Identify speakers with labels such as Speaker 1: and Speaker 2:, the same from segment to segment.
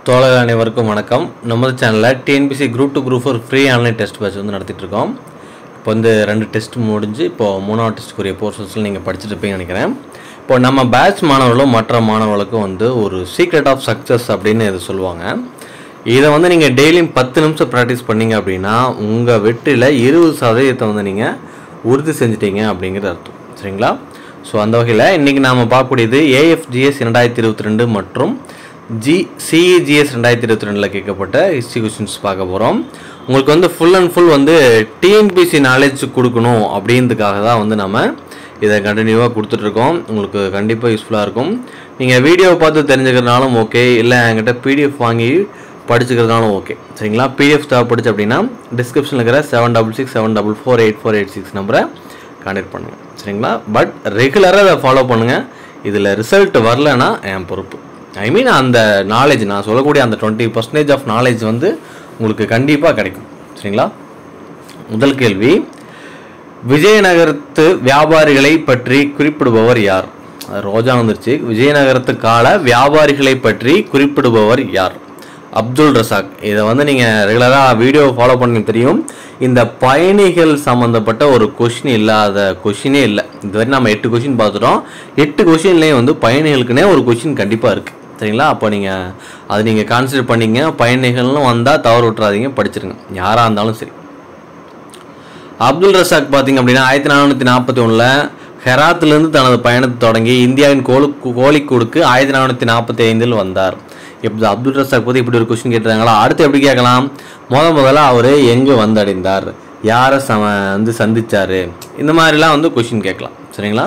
Speaker 1: தோழர்கள் அனைவருக்கும் வணக்கம் நமது சேனலில் TNPSC group two group four free online test batch வந்து நடத்திட்டு இருக்கோம் இப்போ வந்து ரெண்டு டெஸ்ட் முடிஞ்சு இப்போ மூணாவது டெஸ்ட்டுக்குரிய போர்ஷன்ஸில் நீங்கள் படிச்சுட்டு இருப்பீங்கன்னு நினைக்கிறேன் இப்போ நம்ம பேட்ச் மாணவர்களும் மற்ற மாணவர்களுக்கும் வந்து ஒரு சீக்ரெட் ஆஃப் சக்ஸஸ் அப்படின்னு இது சொல்லுவாங்க இதை வந்து நீங்கள் டெய்லியும் பத்து நிமிஷம் ப்ராக்டிஸ் பண்ணீங்க அப்படின்னா உங்கள் வெற்றியில் இருபது சதவீதத்தை வந்து நீங்கள் உறுதி செஞ்சிட்டீங்க அப்படிங்கிறது அர்த்தம் சரிங்களா ஸோ அந்த வகையில் இன்றைக்கி நாம் பார்க்கக்கூடியது ஏஎஃப்ஜிஎஸ் இரண்டாயிரத்தி இருபத்தி ரெண்டு மற்றும் ஜி சிஇஜிஎஸ் ரெண்டாயிரத்தி இருபத்தி ரெண்டில் கேட்கப்பட்ட ஹிஸ்ட்ரி கொஷின்ஸ் பார்க்க போகிறோம் உங்களுக்கு வந்து ஃபுல் அண்ட் ஃபுல் வந்து டிஎன்பிசி நாலேஜ் கொடுக்கணும் அப்படின்றதுக்காக தான் வந்து நம்ம இதை கண்டினியூவாக கொடுத்துட்ருக்கோம் உங்களுக்கு கண்டிப்பாக யூஸ்ஃபுல்லாக இருக்கும் நீங்கள் வீடியோவை பார்த்து தெரிஞ்சுக்கிறதுனாலும் ஓகே இல்லை என்கிட்ட பிடிஎஃப் வாங்கி படிச்சுக்கிறதுனாலும் ஓகே சரிங்களா பிடிஎஃப் தேவைப்படுச்சு அப்படின்னா டிஸ்கிரிப்ஷனில் இருக்கிற seven double six seven double four eight four eight six நம்பரை கான்டெக்ட் பண்ணுங்கள் சரிங்களா பட் ரெகுலராக அதை ஃபாலோ பண்ணுங்கள் இதில் ரிசல்ட் வரலன்னா என் பொறுப்பு ஐ மீன் அந்த நாலேஜ் நான் சொல்லக்கூடிய அந்த டுவெண்ட்டி பர்சன்டேஜ் ஆஃப் நாலேஜ் வந்து உங்களுக்கு கண்டிப்பாக கிடைக்கும் சரிங்களா முதல் கேள்வி விஜயநகரத்து வியாபாரிகளை பற்றி குறிப்பிடுபவர் யார் அது ரோஜா வந்துருச்சு விஜயநகரத்து கால வியாபாரிகளை பற்றி குறிப்பிடுபவர் யார் அப்துல் ரசாக் இதை வந்து நீங்கள் ரெகுலராக வீடியோ ஃபாலோ பண்ணி தெரியும் இந்த பயணிகள் சம்மந்தப்பட்ட ஒரு கொஷின் இல்லாத கொஷினே இல்லை இதுவரை நம்ம எட்டு கொஷின் பார்த்துட்டோம் எட்டு கொஷின்லேயும் வந்து பயணிகளுக்குனே ஒரு கொஷின் கண்டிப்பாக இருக்குது சரிங்களா அப்போ நீங்கள் அதை நீங்கள் கான்சிடர் பண்ணிங்க பயணிகள்னு வந்தால் தவறு விட்டுறாதீங்க படிச்சிருங்க யாராக இருந்தாலும் சரி அப்துல் ரசாக் பார்த்தீங்க அப்படின்னா ஆயிரத்தி நானூற்றி நாற்பத்தி ஒன்றில் ஹெராத்திலிருந்து தனது பயணத்தை தொடங்கி இந்தியாவின் கோலு கோழிக்கூடுக்கு ஆயிரத்தி நானூற்றி நாற்பத்தி ஐந்தில் வந்தார் இப்போ அப்துல் ரசாக் பற்றி இப்படி ஒரு கொஸ்டின் கேட்டுறாங்களா அடுத்து எப்படி கேட்கலாம் முத முதல்ல அவர் எங்கே வந்தடைந்தார் யாரை சம வந்து சந்திச்சார் இந்த மாதிரிலாம் வந்து கொஷின் கேட்கலாம் சரிங்களா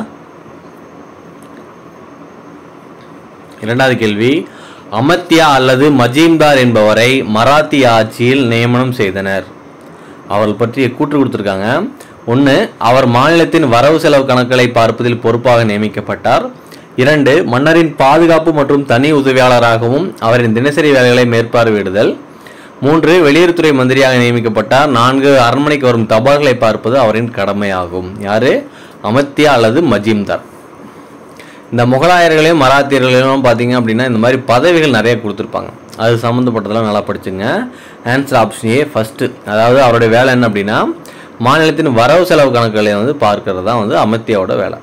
Speaker 1: இரண்டாவது கேள்வி அமத்யா அல்லது மஜீம்தார் என்பவரை மராத்திய ஆட்சியில் நியமனம் செய்தனர் அவர்கள் பற்றிய கூற்று கொடுத்துருக்காங்க ஒன்று அவர் மாநிலத்தின் வரவு செலவு கணக்குகளை பார்ப்பதில் பொறுப்பாக நியமிக்கப்பட்டார் இரண்டு மன்னரின் பாதுகாப்பு மற்றும் தனி உதவியாளராகவும் அவரின் தினசரி வேலைகளை மேற்பார்வையிடுதல் மூன்று வெளியுறவுத்துறை மந்திரியாக நியமிக்கப்பட்டார் நான்கு அரண்மனைக்கு வரும் தபால்களை பார்ப்பது அவரின் கடமையாகும் யாரு அமத்யா அல்லது மஜீம்தார் இந்த முகலாயர்களையும் மராத்தியர்களையும் பார்த்தீங்க அப்படின்னா இந்த மாதிரி பதவிகள் நிறைய கொடுத்துருப்பாங்க அது சம்மந்தப்பட்டதெல்லாம் நல்லா படிச்சுங்க ஆன்சர் ஆப்ஷன் ஏ ஃபஸ்ட்டு அதாவது அவருடைய வேலை என்ன அப்படின்னா மாநிலத்தின் வரவு செலவு கணக்குகளை வந்து பார்க்கறது தான் வந்து அமத்தியாவோட வேலை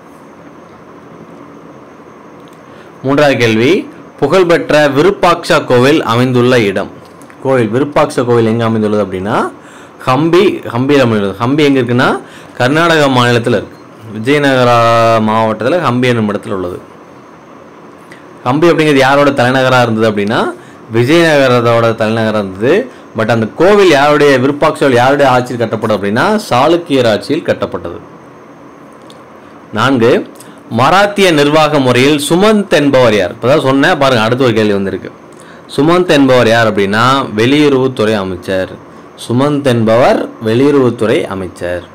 Speaker 1: மூன்றாவது கேள்வி புகழ்பெற்ற விருப்பாக்ஷா கோவில் அமைந்துள்ள இடம் கோவில் விருப்பாக்ஷா கோவில் எங்கே அமைந்துள்ளது அப்படின்னா ஹம்பி ஹம்பியில் அமைந்துள்ளது ஹம்பி எங்கே இருக்குன்னா கர்நாடகா மாநிலத்தில் இருக்கு விஜயநகரா மாவட்டத்தில் ஹம்பி என்னும் இடத்துல உள்ளது ஹம்பி அப்படிங்கிறது யாரோட தலைநகராக இருந்தது அப்படின்னா விஜயநகரத்தோட தலைநகராக இருந்தது பட் அந்த கோவில் யாருடைய விருப்பாட்சிகள் யாருடைய ஆட்சியில் கட்டப்படும் அப்படின்னா சாளுக்கியர் ஆட்சியில் கட்டப்பட்டது நான்கு மராத்திய நிர்வாக முறையில் சுமந்த் என்பவர் யார் இப்போதான் சொன்னேன் பாருங்க அடுத்த ஒரு கேள்வி வந்திருக்கு சுமந்த் என்பவர் யார் அப்படின்னா வெளியுறவுத்துறை அமைச்சர் சுமந்த் என்பவர் வெளியுறவுத்துறை அமைச்சர்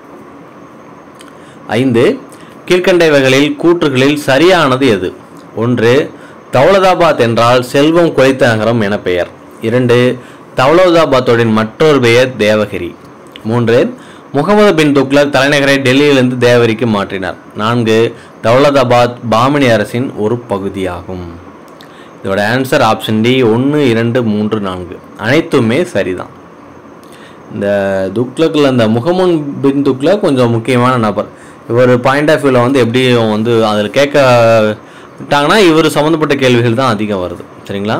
Speaker 1: ஐந்து கீழ்கண்டவைகளில் கூற்றுகளில் சரியானது எது ஒன்று தௌலதாபாத் என்றால் செல்வம் குறைத்த நகரம் என பெயர் இரண்டு தௌலதாபாத்தோடின் மற்றொரு பெயர் தேவகிரி மூன்று முகமது பின் துக்ளக் தலைநகரை டெல்லியிலிருந்து தேவரிக்கு மாற்றினார் நான்கு தௌலதாபாத் பாமினி அரசின் ஒரு பகுதியாகும் இதோட ஆன்சர் ஆப்ஷன் டி ஒன்று இரண்டு மூன்று நான்கு அனைத்துமே சரிதான் இந்த துக்ளக்கில் இந்த முகமது பின் துக்ளக் கொஞ்சம் முக்கியமான நபர் இவர் பாயிண்ட் ஆஃப் வியூவில் வந்து எப்படி வந்து அதில் கேட்க விட்டாங்கன்னா இவர் சம்மந்தப்பட்ட கேள்விகள் தான் அதிகம் வருது சரிங்களா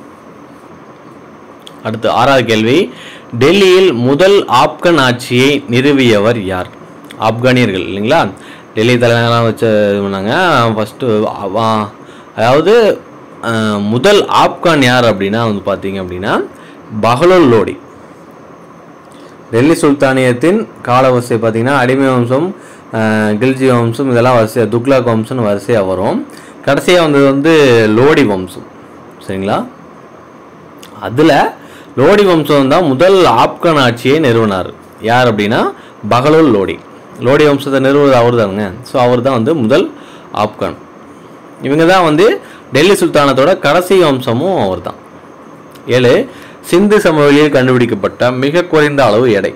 Speaker 1: அடுத்து ஆறாவது கேள்வி டெல்லியில் முதல் ஆப்கன் ஆட்சியை நிறுவியவர் யார் ஆப்கானியர்கள் இல்லைங்களா டெல்லி தலைநகரம் வச்சு இது பண்ணாங்க ஃபஸ்ட்டு அதாவது அஹ், முதல் ஆப்கான் யார் அப்படின்னா வந்து பார்த்தீங்க அப்படின்னா பஹலுல் லோடி டெல்லி சுல்தானியத்தின் காலவரிசை பார்த்தீங்கன்னா அடிமை வம்சம் அஹ், கில்ஜி வம்சம் இதெல்லாம் வரிசையாக துக்ளக் வம்சம்னு வரிசையாக வரும் கடைசியாக வந்தது வந்து லோடி வம்சம் சரிங்களா அதில் லோடி வம்சம் தான் முதல் ஆப்கான் ஆட்சியை நிறுவனார் யார் அப்படின்னா பகலுல் லோடி லோடி வம்சத்தை நிறுவுவது அவர் தானுங்க ஸோ அவர் தான் வந்து முதல் ஆப்கான் இவங்க தான் வந்து டெல்லி சுல்தானத்தோட கடைசி வம்சமும் அவர் தான் ஏழு சிந்து சமவெளியில் கண்டுபிடிக்கப்பட்ட மிக குறைந்த அளவு எடை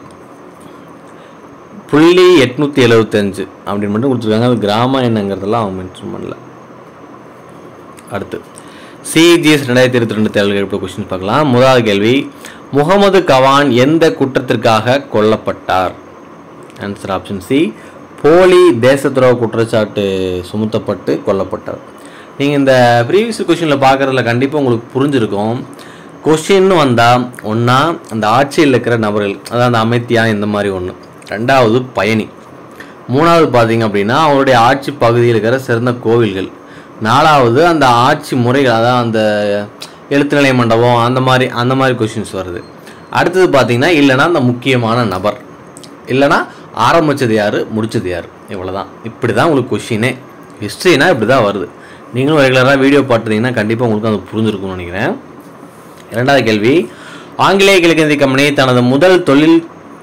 Speaker 1: புள்ளி எட்நூற்றி எழுபத்தஞ்சு அப்படின்னு மட்டும் கொடுத்துருக்காங்க அது கிராமம் என்னங்கிறதெல்லாம் அவங்க மென்ஷன் பண்ணல அடுத்து சிஜிஎஸ் ரெண்டாயிரத்தி இருபத்தி ரெண்டு தேர்தல் எழுப்பிய கொஸ்டின் பார்க்கலாம் முதலாவது கேள்வி முகமது கவான் எந்த குற்றத்திற்காக கொல்லப்பட்டார் ஆன்சர் ஆப்ஷன் சி போலி தேச துரோக குற்றச்சாட்டு சுமத்தப்பட்டு கொல்லப்பட்டார் நீங்கள் இந்த ப்ரீவியஸ் கொஷினில் பார்க்குறதுல கண்டிப்பாக உங்களுக்கு புரிஞ்சிருக்கும் கொஷின்னு வந்தால் ஒன்றா அந்த ஆட்சியில் இருக்கிற நபர்கள் அதாவது அந்த அமைத்தியா இந்த மாதிரி ஒன்று ரெண்டாவது பயணி மூணாவது பார்த்தீங்க அப்படின்னா அவருடைய ஆட்சி பகுதியில் இருக்கிற சிறந்த கோவில்கள் நாலாவது அந்த ஆட்சி முறைகள் அதாவது அந்த எழுத்துநிலை மண்டபம் அந்த மாதிரி அந்த மாதிரி கொஷின்ஸ் வருது அடுத்தது பார்த்தீங்கன்னா இல்லைன்னா அந்த முக்கியமான நபர் இல்லைன்னா ஆரம்பிச்சது யார் முடிச்சது யார் இவ்வளோதான் இப்படி தான் உங்களுக்கு கொஷினே ஹிஸ்ட்ரினா இப்படி தான் வருது நீங்களும் ரெகுலராக வீடியோ பார்த்துருந்தீங்கன்னா கண்டிப்பாக உங்களுக்கு அது புரிஞ்சிருக்கும்னு நினைக்கிறேன் இரண்டாவது கேள்வி ஆங்கிலேய கிழக்கிந்திய கம்பெனி தனது முதல் தொழில்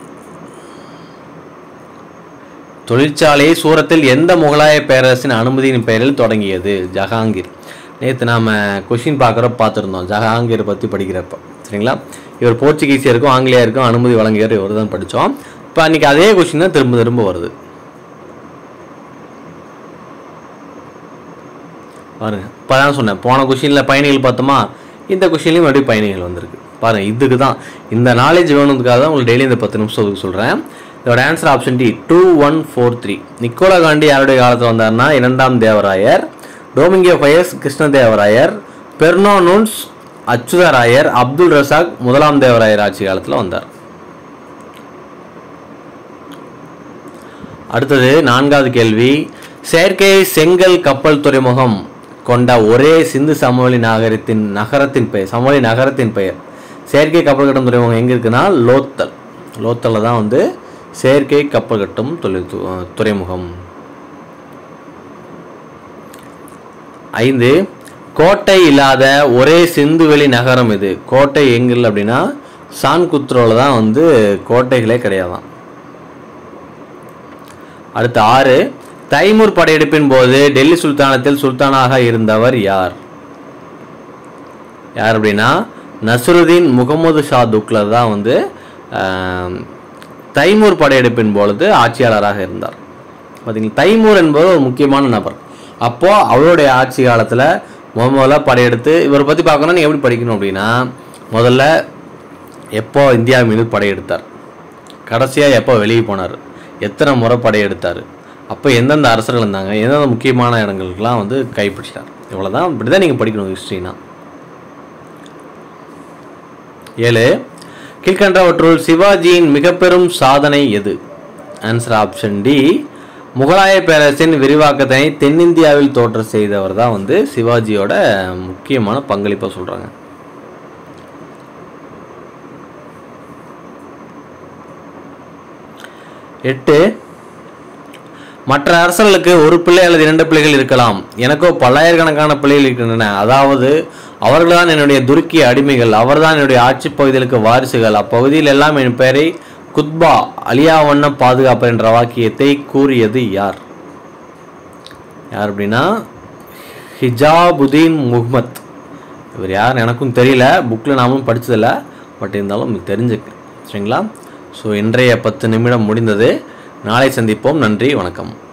Speaker 1: தொழிற்சாலையை சூரத்தில் எந்த முகலாய பேரரசின் அனுமதியின் பெயரில் தொடங்கியது ஜஹாங்கீர் நேற்று நாம் கொஷின் பார்க்குறப்ப பார்த்துருந்தோம் ஜஹாங்கீர் பற்றி படிக்கிறப்ப சரிங்களா இவர் போர்ச்சுகீசியருக்கும் ஆங்கிலேயருக்கும் அனுமதி வழங்கியவர் இவர் தான் படித்தோம் இப்போ அன்றைக்கி அதே கொஷின் தான் திரும்ப திரும்ப வருது பாருங்க இப்போ தான் சொன்னேன் போன கொஷினில் பயணிகள் பார்த்தோமா இந்த கொஷின்லையும் மறுபடியும் பயணிகள் வந்திருக்கு பாருங்க இதுக்கு தான் இந்த நாலேஜ் வேணுன்றதுக்காக தான் உங்களுக்கு டெய்லி இந்த பத்து நிமிஷம் ஒதுக்க சொல்கிறேன் இதோட answer option D two one four three Nicolo Conti யாருடைய காலத்தில் வந்தார்னா இரண்டாம் Devarayar Domingo Paes Krishnadevarayar Fernao Nunes Achutharayar Abdul Razzaq முதலாம் தேவராயர் ஆட்சி காலத்தில் வந்தார் அடுத்தது நான்காவது கேள்வி செயற்கை செங்கல் கப்பல் துறைமுகம் கொண்ட ஒரே சிந்து சமவெளி நகரத்தின் நகரத்தின் பெயர் சமவெளி நகரத்தின் பெயர் செயற்கை கப்பல் கட்டும் துறைமுகம் எங்கே இருக்குன்னா லோத்தல் லோத்தலில் தான் வந்து செயற்கை கப்பல் கட்டும் தொழில் து- துறைமுகம் ஐந்து கோட்டை இல்லாத ஒரே சிந்துவெளி நகரம் இது கோட்டை எங்கில் அப்படின்னா சான்குத்ரோவில் தான் வந்து கோட்டைகளே கிடையாதாம் அடுத்து ஆறு தைமூர் படையெடுப்பின் போது டெல்லி சுல்தானத்தில் சுல்தானாக இருந்தவர் யார் யார் அப்படின்னா நஸ்ருதீன் முகமது ஷா துக்லர் தான் வந்து ஆம், தைமூர் படையெடுப்பின் பொழுது ஆட்சியாளராக இருந்தார் பார்த்தீங்களா தைமூர் என்பது ஒரு முக்கியமான நபர் அப்போது அவருடைய ஆட்சி காலத்தில் முத முதல்ல படையெடுத்து இவரை பற்றி பார்க்கணும்னா நீங்கள் எப்படி படிக்கணும் அப்படின்னா முதல்ல எப்போ இந்தியா மீது படையெடுத்தார் கடைசியாக எப்போ வெளியே போனார் எத்தனை முறை படையெடுத்தார் அப்போ எந்தெந்த அரசர்கள் இருந்தாங்க எந்தெந்த முக்கியமான இடங்களுக்கெல்லாம் வந்து கைப்பிடிச்சிட்டார் இவ்வளோதான் இப்படி தான் நீங்கள் படிக்கணும் ஹிஸ்ட்ரினா ஏழு கீழ்கண்டவற்றுள் சிவாஜியின் மிக பெரும் சாதனை எது ஆன்சர் ஆப்ஷன் டி முகலாய பேரரசின் விரிவாக்கத்தினை தென்னிந்தியாவில் தோற்ற செய்தவர் தான் வந்து சிவாஜியோட முக்கியமான பங்களிப்பை சொல்கிறாங்க எட்டு மற்ற அரசர்களுக்கு ஒரு பிள்ளை அல்லது இரண்டு பிள்ளைகள் இருக்கலாம் எனக்கோ பல்லாயிரக்கணக்கான பிள்ளைகள் இருக்கின்றன அதாவது அவர்கள்தான் என்னுடைய துருக்கிய அடிமைகள் அவர்தான் என்னுடைய ஆட்சி பகுதிகளுக்கு வாரிசுகள் அப்பகுதியில் எல்லாம் என் பெயரை குத்பா அலியாவண்ண பாதுகாப்பர் என்ற வாக்கியத்தை கூறியது யார் யார் அப்படின்னா ஹிஜாபுதீன் முஹம்மத் இவர் யார் எனக்கும் தெரியல புக்கில் நாமும் படிச்சதில்ல பட் இருந்தாலும் உங்களுக்கு தெரிஞ்சுக்கு சரிங்களா ஸோ இன்றைய பத்து நிமிடம் முடிந்தது நாளை சந்திப்போம் நன்றி வணக்கம்